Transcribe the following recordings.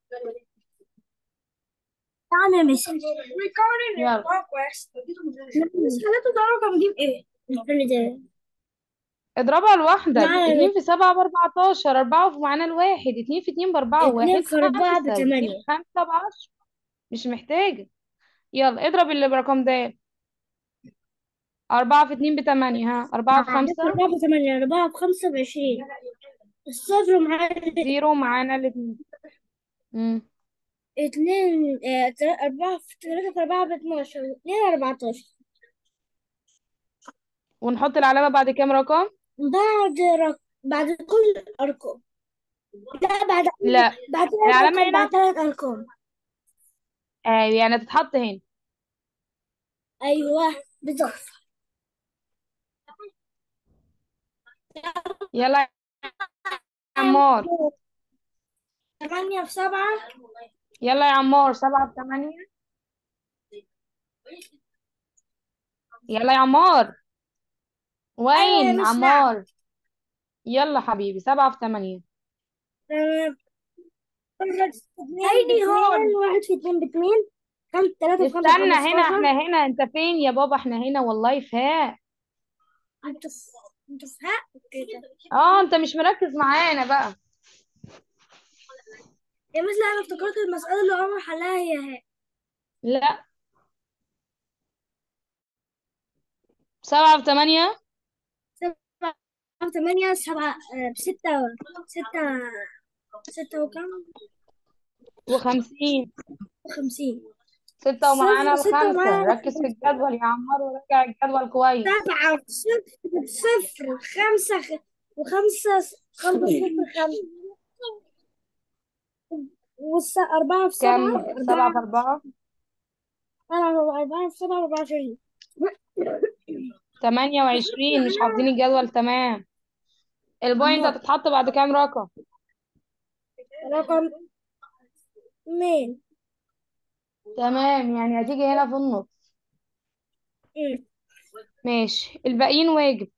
نعم يا مس يلا بس حالته ده رقم دي بايه؟ الفيلم ده اضربها لوحدك نعم اتنين في سبعة بأربعتاشر أربعة وفي معانا الواحد اتنين في اتنين بأربعة اتنين وواحد في أربعة خمسة واتنين بتمانية في خمسة بعشرة مش محتاجة يلا اضرب اللي برقم ده أربعة في اتنين بتمانية ها أربعة في اتنين في خمسة أربعة بتمانية أربعة بخمسة بعشرين الصفر معانا زيرو معانا الاتنين مم. اتنين اه تل- أربعة في تلاتة في أربعة باتناشر اتنين أربعتاشر ونحط العلامة بعد كام رقم بعد رق... بعد كل الأرقام لا بعد لا بعد ثلاث العلامة أرقام هنا بعد ثلاث أرقام أيوة يعني تتحط هنا أيوه بالظبط يلا يا عمار ثمانية في سبعة يلا يا عمار سبعة في تمانية يلا يا عمار أيوة يا وين مس نعم عمار يلا حبيبي سبعة في تمانية تمام واحد في اتنين باتنين واحد في اتنين باتنين خمسة تلاتة في خمسة استنى هنا خمستاشر احنا هنا انت فين يا بابا احنا هنا والله فاق انتوا في انتوا في حق كده اه انت مش مركز معانا بقى يا مس لا أنا افتكرت المسألة اللي عمر حلها هي هي لا سبعة في تمانية سبعة ثمانية سبعة آه، بستة ستة ستة وكم وخمسين وخمسين ستة ومعانا صفر ستة الخمسة ومعانا ركز في الجدول يا عمار وراجع الجدول كويس سبعة صفر صفر خمسة خ... وخمسة خمسة صفر خمسة والس أربعة في كم سبعة سبعة في أربعة أربعة أنا أربعة في سبعة أربعة وعشرين تمانية وعشرين مش حافظين الجدول تمام البوينت أمال هتتحط بعد كام رقم رقم مين تمام يعني هتيجي هنا في النص مم. ماشي الباقيين واجب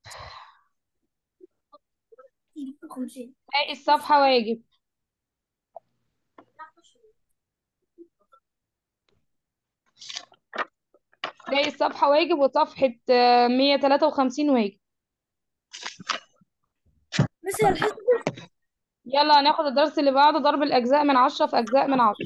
خمسين باقي الصفحة واجب باقي الصفحة واجب وصفحة آه، مية تلاتة وخمسين واجب بس الحصة يلا هناخد الدرس اللي بعده ضرب الأجزاء من عشرة في أجزاء من عشرة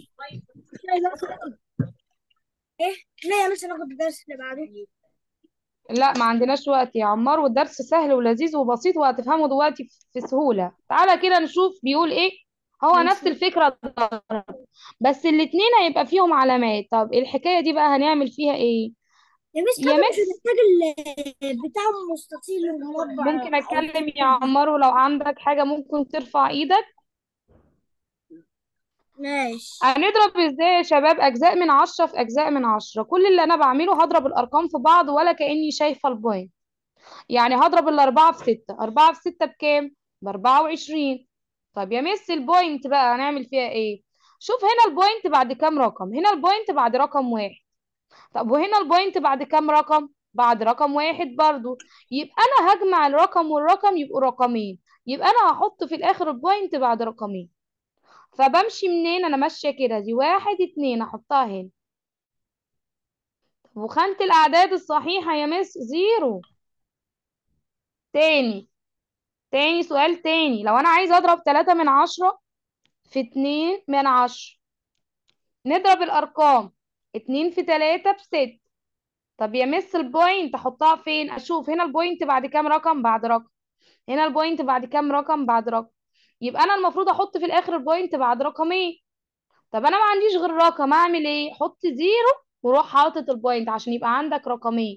إيه لا يا مس ناخد الدرس اللي بعده لا ما عندناش وقت يا عمار والدرس سهل ولذيذ وبسيط وهتفهمه دلوقتي في سهولة تعالى كده نشوف بيقول ايه هو نفس ماشي الفكرة ضرب بس الاتنين هيبقى فيهم علامات طب الحكاية دي بقى هنعمل فيها ايه يا مس يا حاجة مش مس محتاج ال- بتاع مستطيل ومربع ممكن أو اتكلم يا كده عمار ولو عندك حاجة ممكن ترفع ايدك ماشي هنضرب ازاي يا شباب اجزاء من عشرة في اجزاء من عشرة كل اللي انا بعمله هضرب الارقام في بعض ولا كأني شايفة البوينت يعني هضرب الاربعة في ستة اربعة في ستة بكام باربعة وعشرين طب يا مس البوينت بقى هنعمل فيها ايه شوف هنا البوينت بعد كام رقم هنا البوينت بعد رقم واحد طب وهنا البوينت بعد كام رقم بعد رقم واحد برضو يبقى انا هجمع الرقم والرقم يبقوا رقمين يبقى انا هحط في الاخر البوينت بعد رقمين فبمشي منين انا ماشيه كده دي واحد اتنين احطها هنا طب وخانة الاعداد الصحيحه يا مس زيرو تاني تاني سؤال تاني لو انا عايزه اضرب تلاتة من عشرة في اتنين من عشرة نضرب الارقام اتنين في تلاتة بست طب يا مس البوينت احطها فين اشوف هنا البوينت بعد كام رقم بعد رقم هنا البوينت بعد كام رقم بعد رقم يبقى انا المفروض احط في الاخر البوينت بعد رقمين طب انا ما عنديش غير رقم اعمل ايه حط زيرو وروح حاطط البوينت عشان يبقى عندك رقمين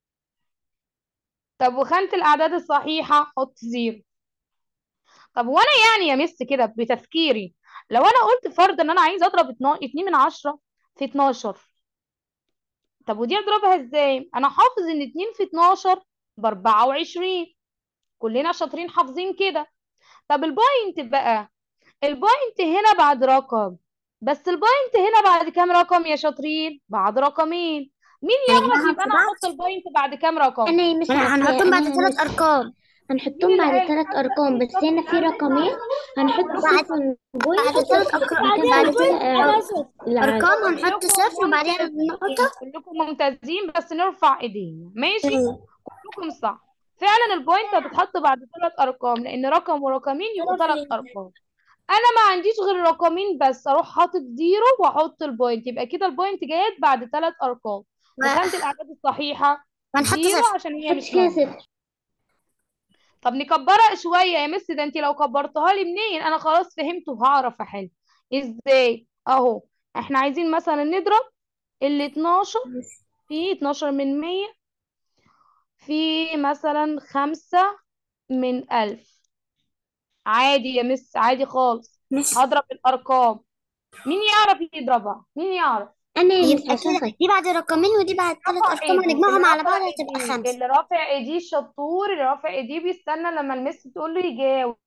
طب وخانة الاعداد الصحيحة حط زيرو طب وانا يعني يا مس كده بتفكيري لو انا قلت فرض ان انا عايز اضرب 2 من عشرة في 12 طب ودي اضربها ازاي انا حافظ ان 2 في 12 ب 24 كلنا شاطرين حافظين كده طب البوينت بقى البوينت هنا بعد رقم بس البوينت هنا بعد كام رقم يا شاطرين بعد رقمين مين يعني يعرف احنا يبقى انا هنحط احط البوينت بعد كام رقم انا مش هنحطهم بعد ثلاث ارقام هنحطهم مين اللي بعد قال ثلاث خمسة أرقام بس هنا في رقمين هنحط بعد صفر بوينت بعد ثلاث بعدين بعد البوينت ثلاث على صفر العدد أرقام هنحط صفر وبعدين النقطة كلكم ممتازين بس نرفع ايدينا ماشي كلكم صح فعلا البوينت هتتحط بعد ثلاث ارقام لان رقم ورقمين يبقوا ثلاث ارقام انا ما عنديش غير رقمين بس اروح حاطط زيرو واحط البوينت يبقى كده البوينت جايت بعد ثلاث ارقام وخانة الاعداد الصحيحه وهنحط زيرو صفر عشان هي مش حط كده موجودة. صفر طب نكبرها شويه يا مس ده انت لو كبرتها لي منين انا خلاص فهمت وهعرف احل ازاي اهو احنا عايزين مثلا نضرب ال 12 في 12 من 100 في مثلا خمسة من ألف عادي يا مس عادي خالص مش هضرب الأرقام مين يعرف يضربها مين يعرف أنا يا مس يبقى عشان كده دي بعد رقمين ودي بعد ثلاث رفع أرقام ايدي هنجمعهم اللي على رفع بعض هتبقى ايديه خمسة اللي رافع ايديه شطور اللي رافع ايديه بيستنى لما المس تقول له يجاوب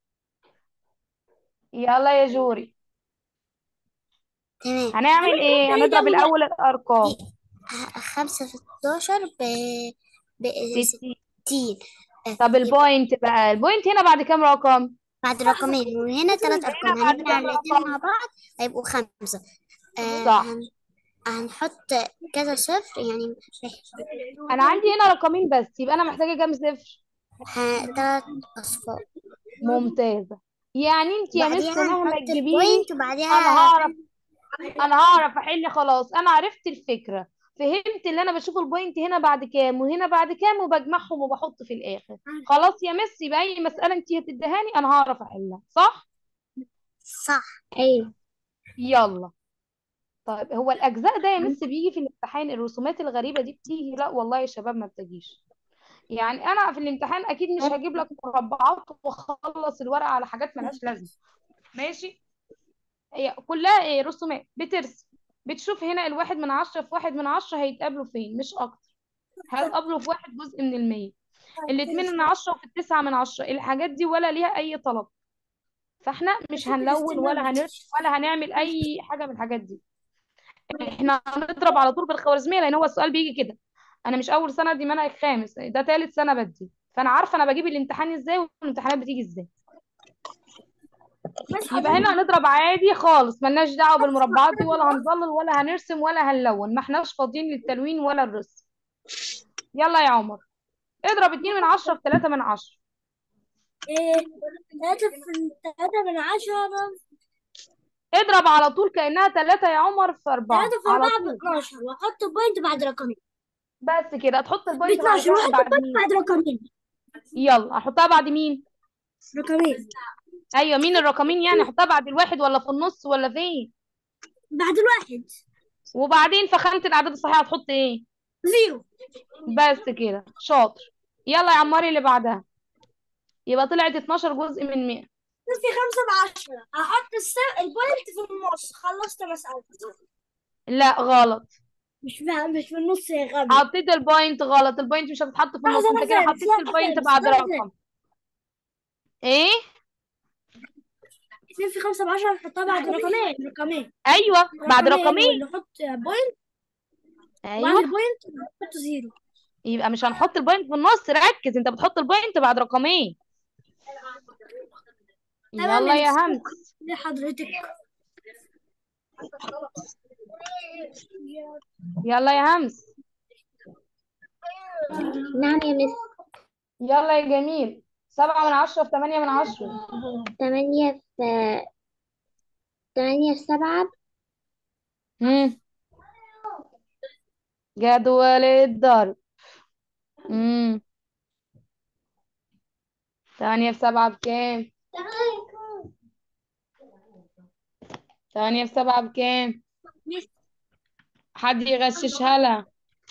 يلا يا جوري تمام هنعمل ايه هنضرب الأول الأرقام دي ه- خمسة في 11 ب ب ستين 60 آه، طب يبقى البوينت بقى البوينت هنا بعد كام رقم بعد رقمين وهنا ثلاث هنا أرقام بعد هنجمع كام الاتنين رقم مع بعض هيبقوا خمسة آه، صح هن... هنحط كذا صفر يعني انا عندي هنا رقمين بس يبقى انا محتاجة كام صفر ه- تلات أصفار ممتازة يعني انت يا مس بعديها مهما هنحط تجيبي لي البوينت انا وبعديها هعرف انا هعرف احل خلاص انا عرفت الفكرة فهمت ان انا بشوف البوينت هنا بعد كام وهنا بعد كام وبجمعهم وبحط في الاخر خلاص يا مس يبقى اي مسألة انت هتديهاني انا هعرف احلها صح صح أيوه يلا طيب هو الاجزاء ده يا مس بيجي في الامتحان الرسومات الغريبة دي بتيجي لا والله يا شباب ما بتجيش يعني انا في الامتحان اكيد مش هجيب لك مربعات واخلص الورقة على حاجات ملهاش لازمة ماشي هي كلها ايه رسومات بترسم بتشوف هنا الواحد من عشرة في واحد من عشرة هيتقابلوا فين مش اكتر هيتقابلوا في واحد جزء من المية الاتنين من عشرة وفي التسعة من عشرة الحاجات دي ولا ليها اي طلب فاحنا مش هنلون ولا هنرسم ولا هنعمل اي حاجة من الحاجات دي احنا هنضرب على طول بالخوارزمية لان هو السؤال بيجي كده انا مش اول سنة دي منهج خامس ده تالت سنة بدي فانا عارفة انا بجيب الامتحان ازاي والامتحانات بتيجي ازاي يبقى هنا هنضرب عادي خالص ملناش دعوة بالمربعات دي ولا هنظلل ولا هنرسم ولا هنلون ما احناش فاضيين للتلوين ولا الرسم يلا يا عمر اضرب اتنين من عشرة في تلاتة من عشرة إيه تلاتة في تلاتة من عشرة اضرب على طول كأنها تلاتة يا عمر في أربعة تلاتة في على أربعة طول باتناشر وأحط البوينت بعد رقمين بس كده هتحط البوينت بعد باتناشر كده وأحط بعد البوينت مين بعد رقمين يلا احطها بعد مين رقمين ايوه مين الرقمين يعني احطها بعد الواحد ولا في النص ولا فين بعد الواحد وبعدين في خانة الأعداد الصحيحة هتحط ايه زيرو بس كده شاطر يلا يا عماري اللي بعدها يبقى طلعت 12 جزء من 100 في خمسة بعشرة هحط الس... البوينت في النص خلصت مسألة لا غلط مش فاهم مش في النص يا غبي حطيت البوينت غلط البوينت مش هتتحط في النص لحظة انت كده لحظة حطيت لحظة البوينت لحظة بعد لحظة رقم ايه اتنين في خمسة بعشرة نحطها بعد رقمين رقمين ايوه بعد رقمين رقمين واللي نحط بوينت وبعد ايوه البوينت نحط زيرو يبقى مش هنحط البوينت في النص ركز انت بتحط البوينت بعد رقمين تمام يلا يا يا مس. همس لحضرتك يلا يا همس نعم يا مس يلا يا جميل سبعة من عشرة في تمانية من عشرة تمانية في تمانية في سبعة مم. جدول الضرب مم. تمانية في سبعة بكام تمانية في سبعة بكام حد يغششها لها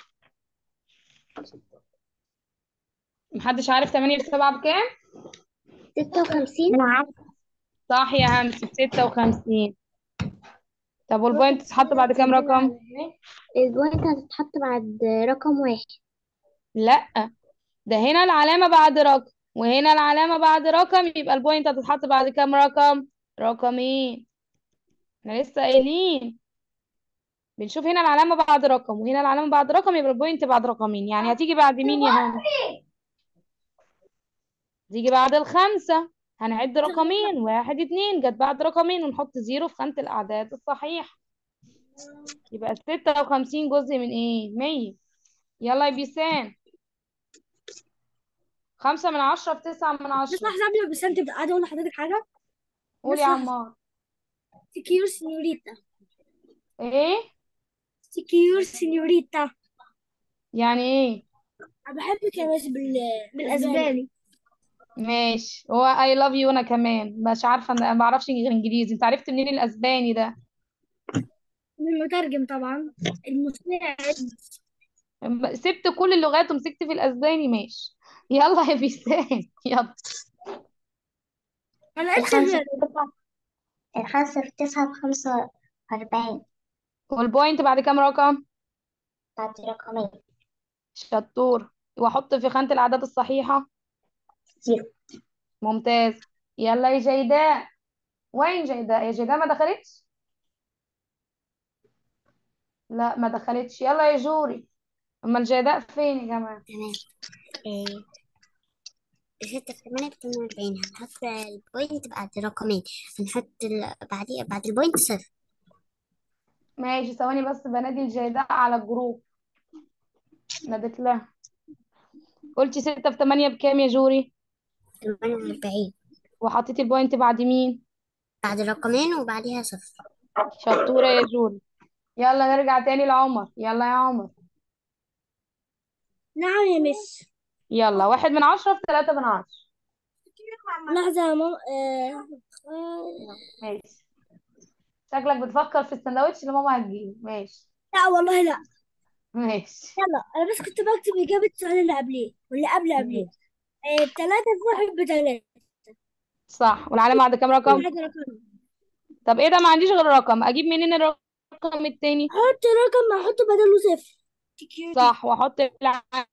محدش عارف تمانية في سبعة بكام ستة وخمسين صح يا همس ستة وخمسين طب والبوينت تتحط بعد كام رقم البوينت هتتحط بعد رقم واحد لا ده هنا العلامة بعد رقم وهنا العلامة بعد رقم يبقى البوينت هتتحط بعد كام رقم رقمين احنا لسه قايلين بنشوف هنا العلامة بعد رقم وهنا العلامة بعد رقم يبقى البوينت بعد رقمين يعني هتيجي بعد مين يا هم تيجي بعد الخمسة هنعد رقمين واحد اتنين جت بعد رقمين ونحط زيرو في خانة الأعداد الصحيحة يبقى ستة وخمسين جزء من ايه مية يلا يا بيسان خمسة من عشرة في تسعة من بس عشرة لحظة قبل بس انت قاعدة اقول لحضرتك حاجة قول بس يا لحظة عمار سكيور سينيوريتا ايه سكيور سينيوريتا يعني ايه انا بحبك يا مس بال... بالاسباني ماشي هو I love you انا كمان مش عارفة انا ما بعرفش غير انجليزي انت عرفت منين الاسباني ده من المترجم طبعا المساعد سبت كل اللغات ومسكت في الاسباني ماشي يلا يا بيسان يلا انا قلت الخمسة غير في تسعة الخمسة في تسعة بخمسة وأربعين والبوينت بعد كام رقم بعد رقمين شطور واحط في خانة الاعداد الصحيحة زيرو ممتاز يلا يا جيداء وين جيداء يا جيداء ما دخلتش لا ما دخلتش يلا يا جوري اما الجيداء فين يا جماعة تمام إيه، ستة في ثمانية باتنين وأربعين هنحط البوينت بعد رقمين هنحط ال... بعديه بعد البوينت صفر ماشي ثواني بس بنادي الجيداء على الجروب نادت لها قلتي ستة في تمانية بكام يا جوري ثمانية وأربعين وحطيتي البوينت بعد مين بعد رقمين وبعديها صفر شطورة يا جوري يلا نرجع تاني لعمر يلا يا عمر نعم يا مس يلا واحد من عشرة في تلاتة من عشرة لحظة يا ماما آه... آه... ماشي شكلك بتفكر في السندوتش اللي ماما هتجيبه ماشي لا والله لا ماشي يلا انا بس كنت بكتب اجابة السؤال اللي قبليه واللي قبل قبليه آه... تلاتة في واحد بتلاتة صح والعلامة بعد كام رقم بعد رقم طب ايه ده ما عنديش غير رقم اجيب منين الرقم التاني حط رقم احط بدله صفر صح واحط العلامة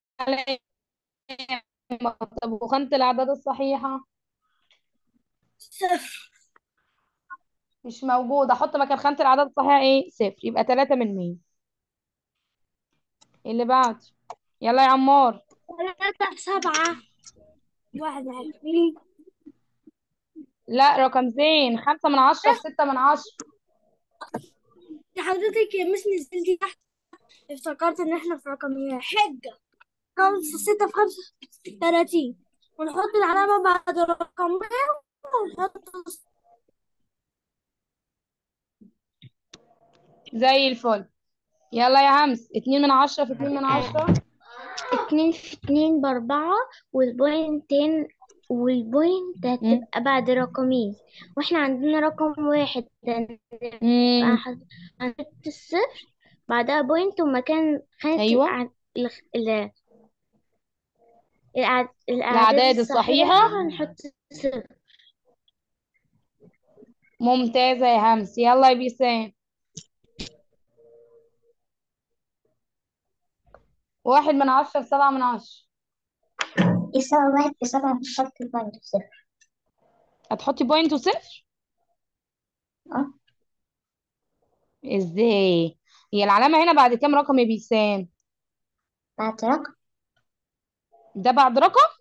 طب وخانة الاعداد الصحيحة صفر مش موجودة احط مكان خانة الاعداد الصحيحة ايه صفر يبقى تلاتة من مية اللي بعد يلا يا عمار تلاتة في سبعة واحد وعشرين لا رقم زين خمسة من عشرة في ستة من عشرة حضرتك يا مس نزلتي تحت افتكرت ان احنا في رقم حجة خمسة ستة في خمسة تلاتين ونحط العلامة بعد رقمين ونحط زي الفل يلا يا همس اتنين من عشرة في اتنين من عشرة اتنين في اتنين بأربعة والبوينتين والبوينت مم. هتبقى بعد رقمين واحنا عندنا رقم واحد مم. هنحط هنحط الصفر بعدها بوينت ومكان خانة ايوه الأع... ال... ال... الأع... الأعداد الأعداد الصحيحة الصحيحة هنحط صفر ممتازة يا همس يلا يا بيسان واحد من عشرة في سبعة من عشرة يساوي واحد في سبعة بنحط البوينت في صفر هتحطي بوينت وصفر اه ازاي هي العلامة هنا بعد كام رقم يا بيسان بعد رقم ده بعد رقم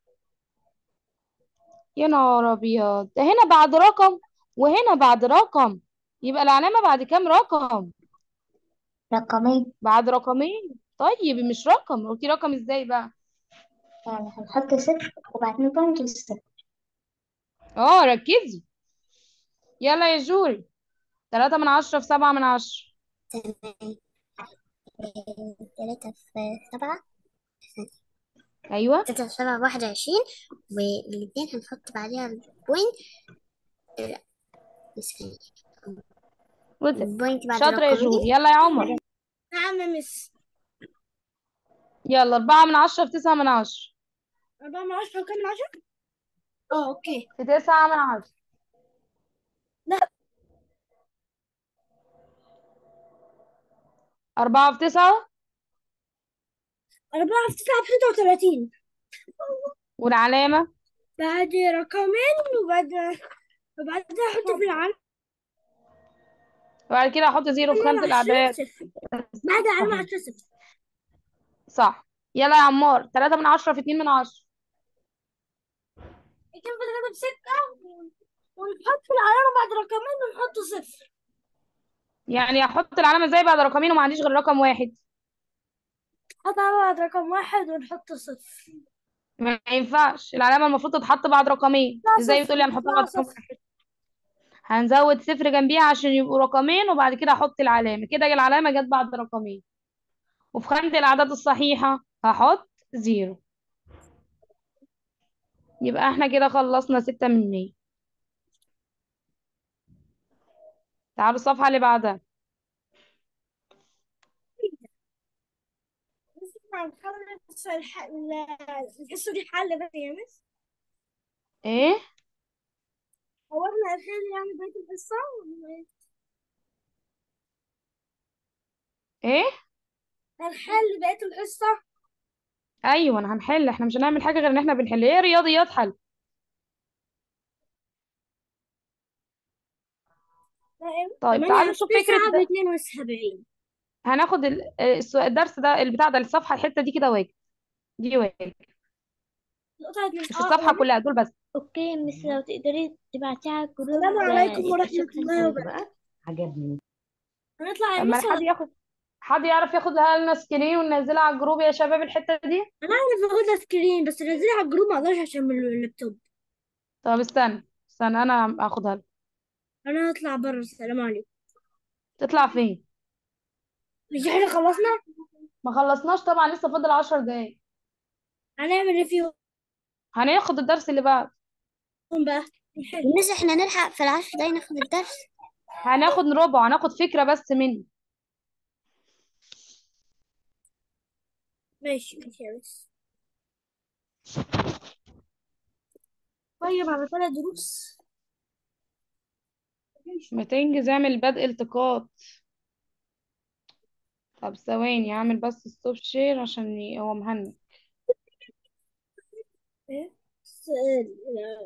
يا نهار ابيض ده هنا بعد رقم وهنا بعد رقم يبقى العلامة بعد كام رقم رقمين بعد رقمين طيب مش رقم قلتي رقم ازاي بقى يعني هنحط صفر وبعدين بوينت للصفر اه ركزي يلا يا جوري تلاتة من عشرة في سبعة من عشرة تمام إيه، تلاتة في سبعة أيوة تلاتة في سبعة واحد وعشرين والاتنين هنحط بعديها البوينت لا بس وصل البوينت بعد شاطرة يا جوري رقمين يلا يا عمر نعم يا مس يلا أربعة من عشرة في تسعة من عشرة أربعة من عشرة وكام من عشرة؟ اه اوكي في تسعة من عشرة لا أربعة في تسعة أربعة في تسعة بستة وتلاتين والعلامة بعد رقمين وبعد وبعدها أحط في العلامة وبعد كده أحط زيرو في خانة عشرين الأعداد صفر بعد العلامة صحيح عشرين صفر صح يلا يا عمار تلاتة من عشرة في اتنين من عشرة اتنين في تلاتة بستة ونحط العلامة بعد رقمين ونحط صفر يعني احط العلامه ازاي بعد رقمين وما عنديش غير رقم واحد نحط علامة بعد رقم واحد ونحط صفر ما ينفعش العلامه المفروض تتحط بعد رقمين لا ازاي صفر بتقولي هنحطها لا بعد رقم صفر واحد هنزود صفر جنبيها عشان يبقوا رقمين وبعد كده احط العلامه كده العلامه جت بعد رقمين وفي خانه الاعداد الصحيحه هحط زيرو يبقى احنا كده خلصنا ستة من مية تعالوا الصفحة اللي بعدها بس احنا هنخلص الح... ال- الحصة دي حل بس يا مس ايه هو احنا هنحل يعني بقية الحصة ولا إيه؟ ايه هنحل بقية الحصة ايوه أنا هنحل احنا مش هنعمل حاجة غير ان احنا بنحل ايه رياضيات حل طيب تمانية تعالوا نشوف فكرة تسعة ده. باتنين وسبعين هناخد ال- الس- الدرس ده البتاع ده الصفحة الحتة دي كده واجب دي واجب نقطة اتنين مش اه الصفحة واجب. كلها دول بس اوكي مس لو تقدري تبعتيها على الجروب السلام عليكم يبقى ورحمة شكرا الله لك وبركاته بقى عجبني هنطلع يا اما مس حد ولا ياخد حد يعرف ياخد لنا سكرين وننزلها على الجروب يا شباب الحتة دي انا اعرف اخدها سكرين بس نزلها على الجروب ما اقدرش عشان من اللابتوب طب استنى استنى انا هاخدها لك. انا هطلع بره السلام عليكم تطلع فين مش احنا خلصنا ما خلصناش طبعا لسه فاضل عشر دقايق هنعمل ايه فيهم هناخد الدرس اللي بعد بقى نحل مس احنا نلحق في العشر دقايق ناخد الدرس هناخد ربع هناخد فكرة بس منه ماشي ماشي يا مس طيب على ثلاث دروس ما تنجز اعمل بدء التقاط طب ثواني اعمل بس ستوب شير عشان ي- هو مهنج ايه سؤال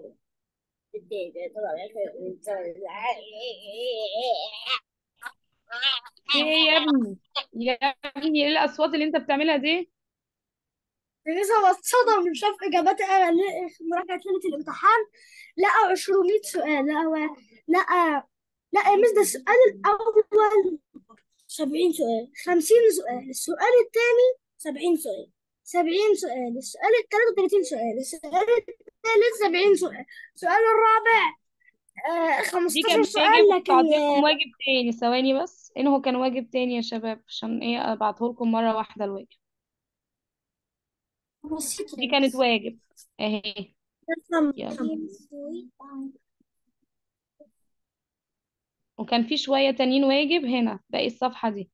في ايه يا ابني يا ابني ايه الاصوات اللي انت بتعملها دي لسه بتصدم شاف اجابات مراجعة ليلة الامتحان لقى 200 سؤال لقى لقى لا يا مس ده السؤال الاول 70 سؤال 50 سؤال السؤال الثاني 70 سؤال 70 سؤال السؤال الثالث 30 سؤال السؤال الثالث 70 سؤال السؤال الرابع آه دي 15 كان سؤال واجب لكن بعطيكم واجب تاني ثواني بس انه كان واجب تاني يا شباب عشان ايه ابعته لكم مرة واحدة الواجب بسيطة دي كانت واجب اهي يلا وكان في شوية تانيين واجب هنا باقي الصفحة دي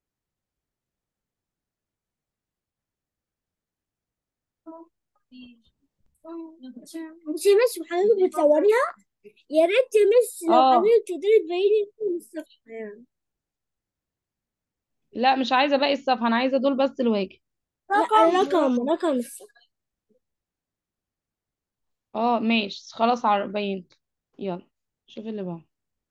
انتي مش حضرتك بتصوريها يا ريت يا مس لو اه حضرتك تقدري تبيني كل الصفحة يعني لا مش عايزة باقي الصفحة انا عايزة دول بس الواجب لا الرقم رقم الصفحة اه ماشي خلاص عر- بينت يلا شوف اللي بعده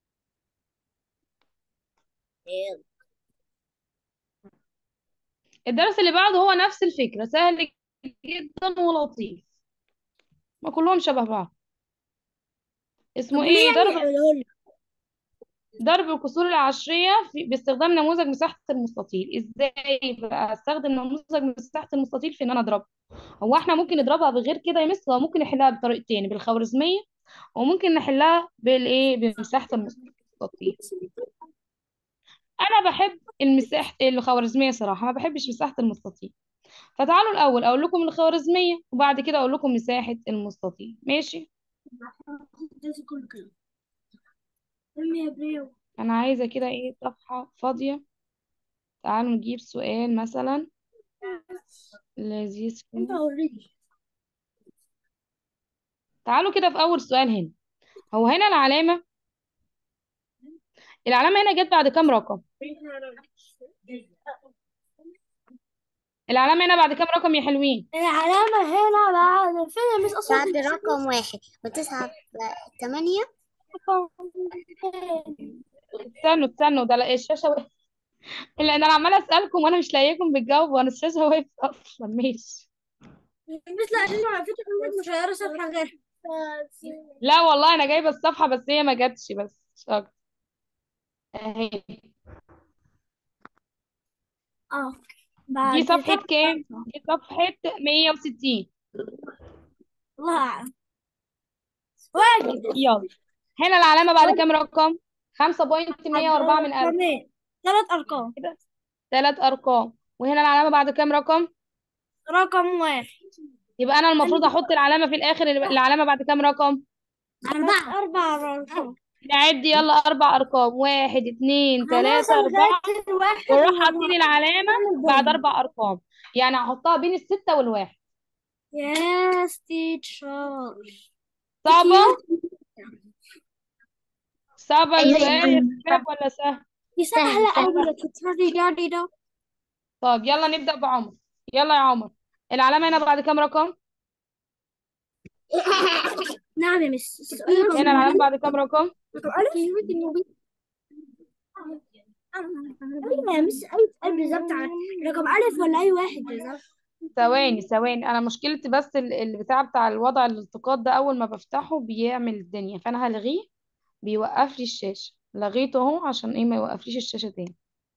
الدرس اللي بعده هو نفس الفكرة سهل جدا ولطيف ما كلهم شبه بعض اسمه طب ليه ايه يعني ضرب يعملوا لي ضرب الكسور العشرية في باستخدام نموذج مساحة المستطيل ازاي بقى استخدم نموذج مساحة المستطيل في ان انا اضربها هو احنا ممكن نضربها بغير كده يا مس هو ممكن نحلها بطريقتين بالخوارزمية وممكن نحلها بالايه بمساحة المستطيل انا بحب المساحة الخوارزمية صراحة ما بحبش مساحة المستطيل فتعالوا الاول اقول لكم الخوارزمية وبعد كده اقول لكم مساحة المستطيل ماشي ده كله كده أم يا بريو انا عايزة كده ايه صفحة فاضية تعالوا نجيب سؤال مثلا لذيذ انت كده اوريدي تعالوا كده في اول سؤال هنا هو هنا العلامة العلامة هنا جت بعد كام رقم العلامة هنا بعد كام رقم يا حلوين العلامة هنا بعد فين يا مس اصلا بعد رقم واحد وتسعة ثمانية استنوا استنوا ده لا- الشاشة وقفت الا ان انا عمالة اسألكم وانا مش لاقيكم بتجاوبوا وانا الشاشة وقفت اصلا ماشي بس لا عشان على فكرة عندك مش هيقرا صفحة غيرها لا والله انا جايبه الصفحه بس هي ما جاتش بس مش اكتر اهي اه دي بعد صفحه كده كام دي صفحه 160 الله أعلم واجب يلا هنا العلامه بعد كام رقم 5.104 من 1000 رقمين ثلاث أرقام كده ثلاث ارقام وهنا العلامه بعد كام رقم رقم واحد يبقى انا المفروض احط العلامه في الاخر العلامه بعد كام رقم أربعة أربعة أرقام نعد يلا اربع ارقام واحد اتنين تلاتة هنوصل اربعة لغاية الواحد ونروح حاطين العلامة ونعمل بعد بوينت. اربع ارقام يعني هحطها بين الستة والواحد يس تيتشر صعبة صعبة أيوة السؤال يا يا شباب ولا سهل دي سهلة سهل. أوي يا تيتشر دي ده طب يلا نبدأ بعمر يلا يا عمر العلامة هنا بعد كام رقم نعم يا مس السؤال رقم هنا العلامة بعد كام رقم رقم ألف أيوة يا مس أي سؤال بالظبط عن رقم ألف ولا أي واحد بالظبط ثواني ثواني انا مشكلتي بس ال- البتاع بتاع الوضع الالتقاط ده اول ما بفتحه بيعمل الدنيا فانا هلغيه بيوقف لي الشاشة لغيته اهو عشان ايه ما يوقفليش الشاشة تاني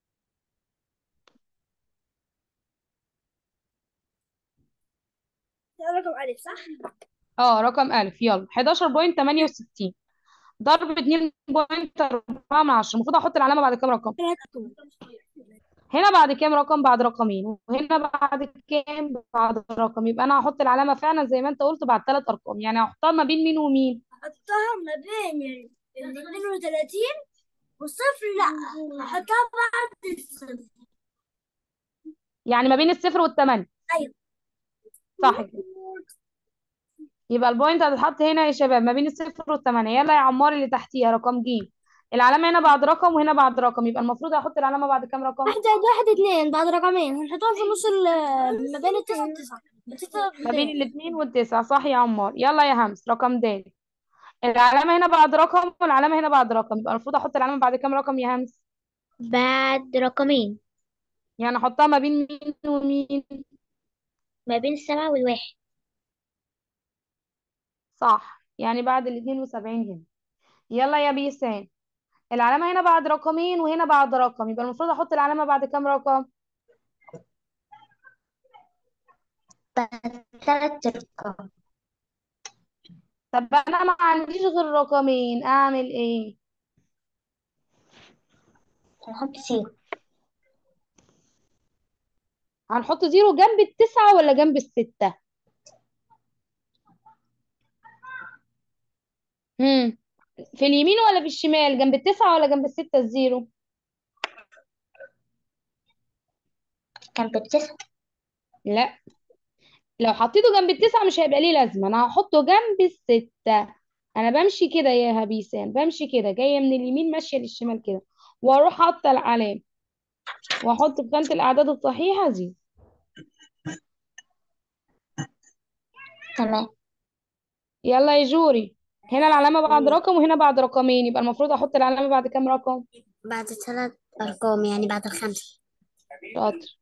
رقم ألف صح؟ اه رقم ألف يلا 11.68 ضرب 2.4 من 10 المفروض احط العلامة بعد كام رقم ثلاث أرقام هنا بعد كام رقم بعد رقمين وهنا بعد كام بعد رقم يبقى انا هحط العلامة فعلا زي ما انت قلت بعد ثلاث ارقام يعني هحطها ما بين مين ومين أحطها ما بين ال 32 والصفر لا أحطها بعد الصفر يعني ما بين الصفر والثمانية أيوة صح كده يبقى البوينت هتتحط هنا يا شباب ما بين الصفر والثمانية يلا يا عمار اللي تحتيها رقم ج العلامة هنا بعد رقم وهنا بعد رقم يبقى المفروض احط العلامة بعد كام رقم واحد زائد واحد اتنين بعد رقمين هنحطهم في نص ال ما بين التسعة والتسعة التسعة ما بين والتسعة. الاثنين والتسعة صح يا عمار يلا يا همس رقم د العلامة هنا بعد رقم والعلامة هنا بعد رقم يبقى المفروض احط العلامة بعد كام رقم يا همس بعد رقمين يعني احطها ما بين مين ومين ما بين السبعة والواحد صح يعني بعد ال 72 هنا يلا يا بيسان العلامة هنا بعد رقمين وهنا بعد رقم يبقى المفروض احط العلامة بعد كام رقم بعد ثلاث أرقام طب انا ما عنديش غير رقمين اعمل ايه هنحط زيرو هنحط زيرو جنب التسعة ولا جنب الستة هم في اليمين ولا في الشمال جنب التسعة ولا جنب الستة الزيرو كان بالتسعة لا لو حطيته جنب التسعة مش هيبقى ليه لازمة انا هحطه جنب الستة انا بمشي كده يا هبيسان بمشي كده جاية من اليمين ماشية للشمال كده واروح حاطة العلامة واحط في خانة الاعداد الصحيحة زيرو تمام يلا يا جوري هنا العلامة بعد رقم وهنا بعد رقمين يبقى المفروض احط العلامة بعد كام رقم بعد ثلاث أرقام يعني بعد الخمسة شاطر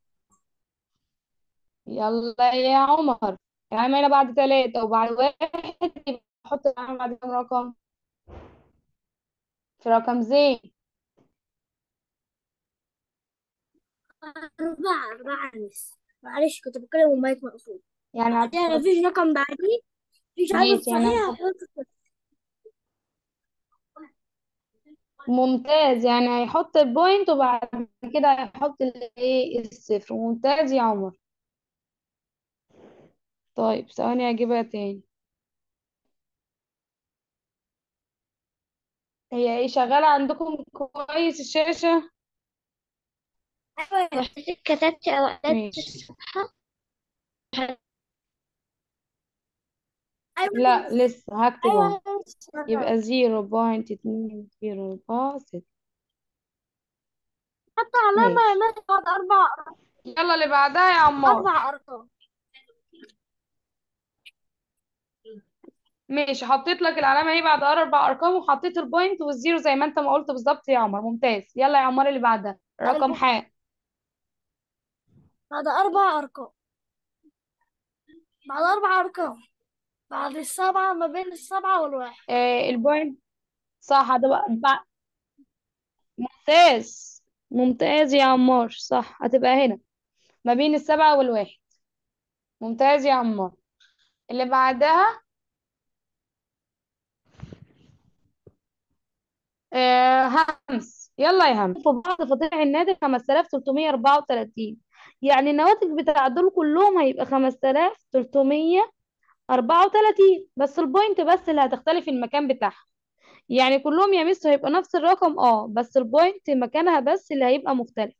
يلا يا عمر العلامة هنا بعد ثلاثة وبعد واحد يبقى احط العلامة بعد كام رقم في رقم زين أربعة أربعة مس معلش كنت بتكلم والمايك مقفول يعني بعدين هتحط مفيش رقم بعديه مفيش عدد ماشي يعني صحيح هنحط هحط صفر. ممتاز يعني هيحط البوينت وبعد كده هيحط الايه الصفر ممتاز يا عمر طيب ثواني اجيبها تاني هي ايه شغالة عندكم كويس الشاشة أيوة وحضرتك كتبت أوقات ماشي الصفحة أيوة لا لسه هكتب اهو أيوة يبقى زيرو بوينت اتنين زيرو أربعة ستة حتى علامة ماشي يا مس بعد أربع يلا اللي بعدها يا عمار أربع أرقام ماشي حطيت لك العلامة اهي بعد أربع أرقام وحطيت البوينت والزيرو زي ما أنت ما قلت بالظبط يا عمر ممتاز يلا يا عمار اللي بعدها رقم حاء بعد أربع أرقام بعد أربع أرقام بعد السبعة ما بين السبعة والواحد آه البوينت صح هتبقى بع- ممتاز ممتاز يا عمار صح هتبقى هنا ما بين السبعة والواحد ممتاز يا عمار اللي بعدها آه همس يلا يا همس في بعض فضيع الناتج 5334 يعني النواتج بتاع دول كلهم هيبقى 5334 بس البوينت بس اللي هتختلف المكان بتاعها يعني كلهم يا مس هيبقى نفس الرقم اه بس البوينت مكانها بس اللي هيبقى مختلف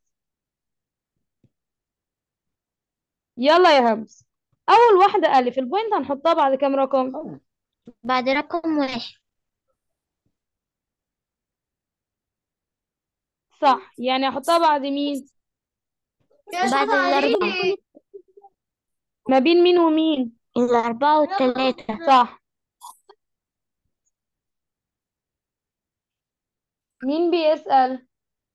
يلا يا همس اول واحدة الف البوينت هنحطها بعد كام رقم بعد رقم واحد صح يعني هحطها بعد مين بعد الأربعة ما بين مين ومين الأربعة والتلاتة صح مين بيسأل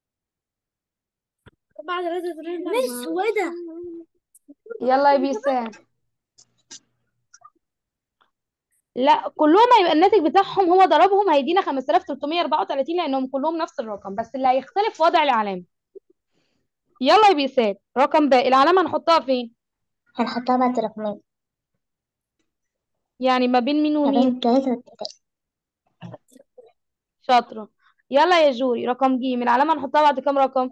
بعد مس هو ايه ده؟ يلا يا بيسان لا كلهم هيبقى الناتج بتاعهم هو ضربهم هيدينا 5334 لانهم كلهم نفس الرقم بس اللي هيختلف وضع العلامة يلا يا بيسان رقم باقي العلامة هنحطها فين هنحطها بعد رقمين يعني ما بين مين ما بين ومين التلاتة والتلاتة شاطرة يلا يا جوري رقم ج العلامة هنحطها بعد كام رقم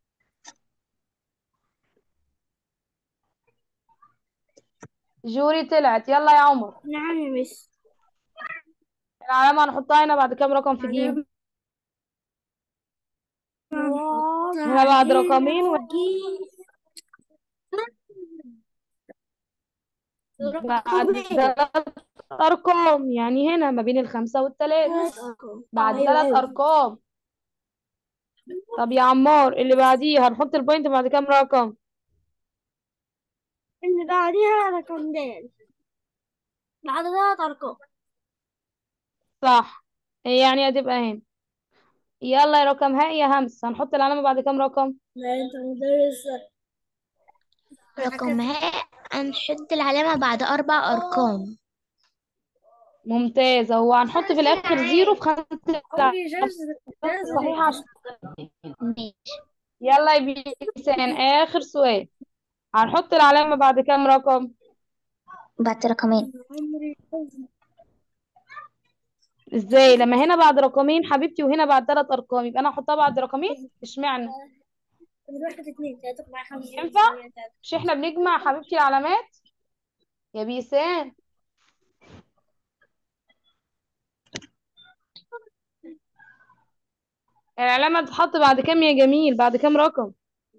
جوري طلعت يلا يا عمر نعم يا مس العلامة هنحطها هنا بعد كام رقم في ج هنا بعد رقمين و... بعد ثلاث أرقام يعني هنا ما بين الخمسة والتلاتة بعد ثلاث أرقام طب يا عمار اللي بعديه هنحط البوينت بعد كام رقم اللي بعديها رقم د بعد ثلاث أرقام صح يعني هتبقى هنا يلا يا رقم هاء يا همس هنحط العلامة بعد كام رقم لا أنت مدرس رقم هاء هنحط العلامة بعد أربع أرقام ممتاز هو هنحط في الآخر زيرو في خانة العلامة أوكي جاهز جاهز صحيح عشان ماشي يلا يا بيسان آخر سؤال هنحط العلامة بعد كام رقم بعد رقمين عمري ازاي لما هنا بعد رقمين حبيبتي وهنا بعد ثلاث ارقام يبقى انا احطها بعد رقمين اشمعنى واحد اثنين ثلاثة أربعة خمسة ستة ينفع سبعة ثمانية مش احنا بنجمع حبيبتي العلامات يا بيسان العلامة تتحط بعد كام يا جميل بعد كام رقم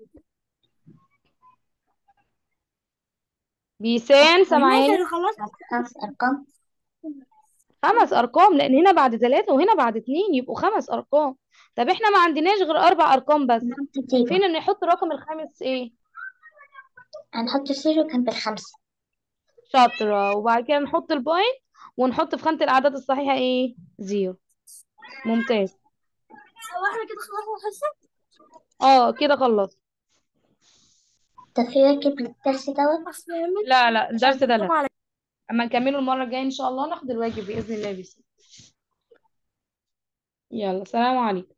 بيسان ماشي سامعاني أنا خلصت بعد خمس أرقام خمس ارقام لان هنا بعد ثلاثة وهنا بعد اتنين يبقوا خمس ارقام طب احنا ما عندناش غير اربع ارقام بس هنحط زيرو فين ان نحط الرقم الخامس ايه هنحط زيرو جنب الخمسة شاطرة وبعد كده نحط البوينت ونحط في خانة الأعداد الصحيحة ايه زيرو ممتاز هو احنا كده خلصنا الحصة اه كده خلص طب في واجب للدرس دوت أصل يا مس لا لا الدرس ده هتكتبوا لا على اما نكمله المرة الجاية ان شاء الله ناخد الواجب بإذن الله بس يلا سلام عليكم